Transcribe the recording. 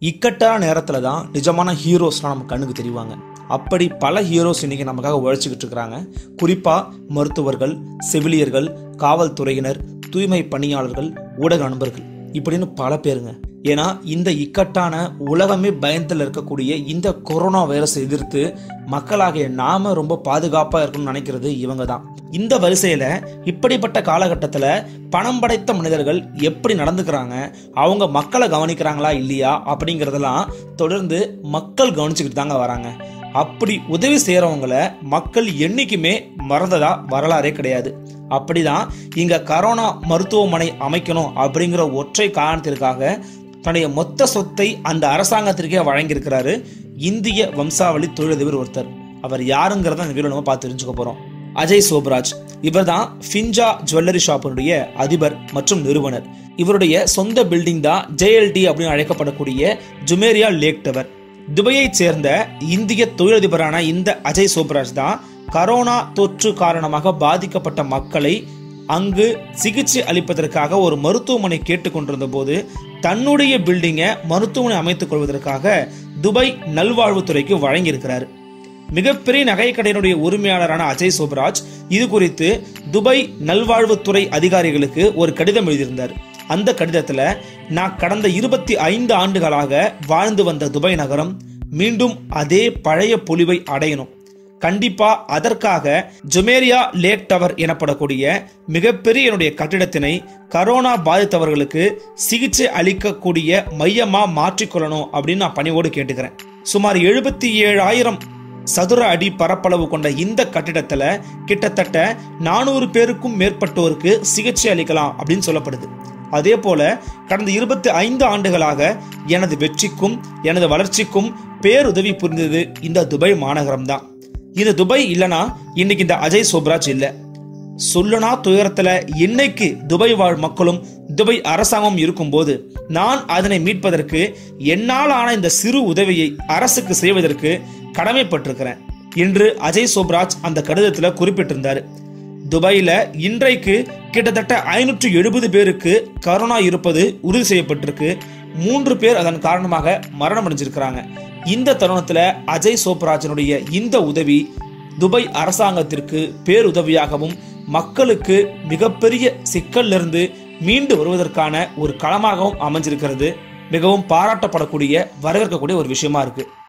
இக்கட்டான நேரத்தில் தான் நிஜமான ஹீரோஸ்லாம் நம்ம கண்ணுக்கு தெரிவாங்க அப்படி பல ஹீரோஸ் இன்னைக்கு நமக்காக உழைச்சிக்கிட்டு இருக்கிறாங்க குறிப்பாக மருத்துவர்கள் செவிலியர்கள் காவல்துறையினர் தூய்மை பணியாளர்கள் ஊடக நண்பர்கள் இப்படின்னு பல பேருங்க ஏன்னா இந்த இக்கட்டான உலகமே பயத்தில் இருக்கக்கூடிய இந்த கொரோனா வைரஸை எதிர்த்து மக்களாகிய நாம ரொம்ப பாதுகாப்பாக இருக்கணும்னு நினைக்கிறது இவங்க தான் இந்த வரிசையில் இப்படிப்பட்ட காலகட்டத்தில் பணம் படைத்த மனிதர்கள் எப்படி நடந்துக்கிறாங்க அவங்க மக்களை கவனிக்கிறாங்களா இல்லையா அப்படிங்கிறதெல்லாம் தொடர்ந்து மக்கள் கவனிச்சுக்கிட்டு தாங்க வராங்க அப்படி உதவி செய்கிறவங்கள மக்கள் என்னைக்குமே மறந்ததா வரலாறே கிடையாது அப்படிதான் இங்க கரோனா மருத்துவமனை அமைக்கணும் அப்படிங்கிற ஒற்றை காரணத்திற்காக தன்னுடைய மொத்த சொத்தை அந்த அரசாங்கத்திற்கே வழங்கியிருக்கிறாரு இந்திய வம்சாவளி தொழிலதிபர் ஒருத்தர் அவர் யாருங்கிறத இந்த வீடியோ நம்ம பார்த்து தெரிஞ்சுக்க போறோம் அஜய் சோப்ராஜ் இவர் தான் ஃபின்ஜா ஜுவல்லரி ஷாப்பினுடைய அதிபர் மற்றும் நிறுவனர் இவருடைய சொந்த பில்டிங் தான் ஜேஎல்டி அப்படின்னு அழைக்கப்படக்கூடிய ஜுமேரியா லேக் டவர் துபாயை சேர்ந்த இந்திய தொழிலதிபரான இந்த அஜய் சோப்ராஜ் தான் கரோனா தொற்று காரணமாக பாதிக்கப்பட்ட மக்களை அங்கு சிகிச்சை அளிப்பதற்காக ஒரு மருத்துவமனை கேட்டுக்கொண்டிருந்த போது தன்னுடைய பில்டிங்கை மருத்துவமனை அமைத்துக் கொள்வதற்காக துபாய் நல்வாழ்வுத்துறைக்கு வழங்கியிருக்கிறார் மிகப்பெரிய நகைக்கடையினுடைய உரிமையாளரான அஜய் சோப்ராஜ் இது குறித்து துபாய் நல்வாழ்வுத்துறை அதிகாரிகளுக்கு ஒரு கடிதம் எழுதியிருந்தார் அந்த கடிதத்தில் நான் கடந்த இருபத்தி ஐந்து ஆண்டுகளாக வாழ்ந்து வந்த துபாய் நகரம் மீண்டும் அதே பழைய பொலிவை அடையணும் கண்டிப்பா அதற்காக ஜுமேரியா லேக் டவர் எனப்படக்கூடிய மிகப்பெரிய என்னுடைய கட்டிடத்தினை கரோனா பாதித்தவர்களுக்கு சிகிச்சை அளிக்கக்கூடிய மையமா மாற்றிக்கொள்ளணும் அப்படின்னு நான் பணிவோடு கேட்டுக்கிறேன் சுமார் எழுபத்தி ஏழாயிரம் சதுர அடி பரப்பளவு கொண்ட இந்த கட்டிடத்துல கிட்டத்தட்ட நானூறு பேருக்கும் மேற்பட்டோருக்கு சிகிச்சை அளிக்கலாம் அப்படின்னு சொல்லப்படுது அதே போல கடந்த இருபத்தி ஐந்து ஆண்டுகளாக எனது வெற்றிக்கும் எனது வளர்ச்சிக்கும் பேருதவி புரிந்தது இந்த துபாய் மாநகரம் தான் இந்த துபாய் இல்லனா இன்னைக்கு இந்த அஜய் சோப்ராஜ் இல்ல சொல்லுனா துயரத்துல இன்னைக்கு துபாய் வாழ் மக்களும் துபாய் அரசாங்கம் இருக்கும்போது நான் அதனை மீட்பதற்கு என்னால் ஆன இந்த சிறு உதவியை அரசுக்கு செய்வதற்கு கடமைப்பட்டிருக்கிறேன் என்று அஜய் சோப்ராஜ் அந்த கடிதத்தில் குறிப்பிட்டிருந்தார் துபாயில இன்றைக்கு கிட்டத்தட்ட ஐநூற்று எழுபது பேருக்கு கரோனா இருப்பது உறுதி செய்யப்பட்டிருக்கு மூன்று பேர் அதன் காரணமாக மரணம் அடைஞ்சிருக்கிறாங்க இந்த தருணத்துல அஜய் சோப்ராஜனுடைய இந்த உதவி துபாய் அரசாங்கத்திற்கு பேருதவியாகவும் மக்களுக்கு மிகப்பெரிய சிக்கலிலிருந்து மீண்டு வருவதற்கான ஒரு களமாகவும் அமைஞ்சிருக்கிறது மிகவும் பாராட்டப்படக்கூடிய வரவேற்கக்கூடிய ஒரு விஷயமா இருக்கு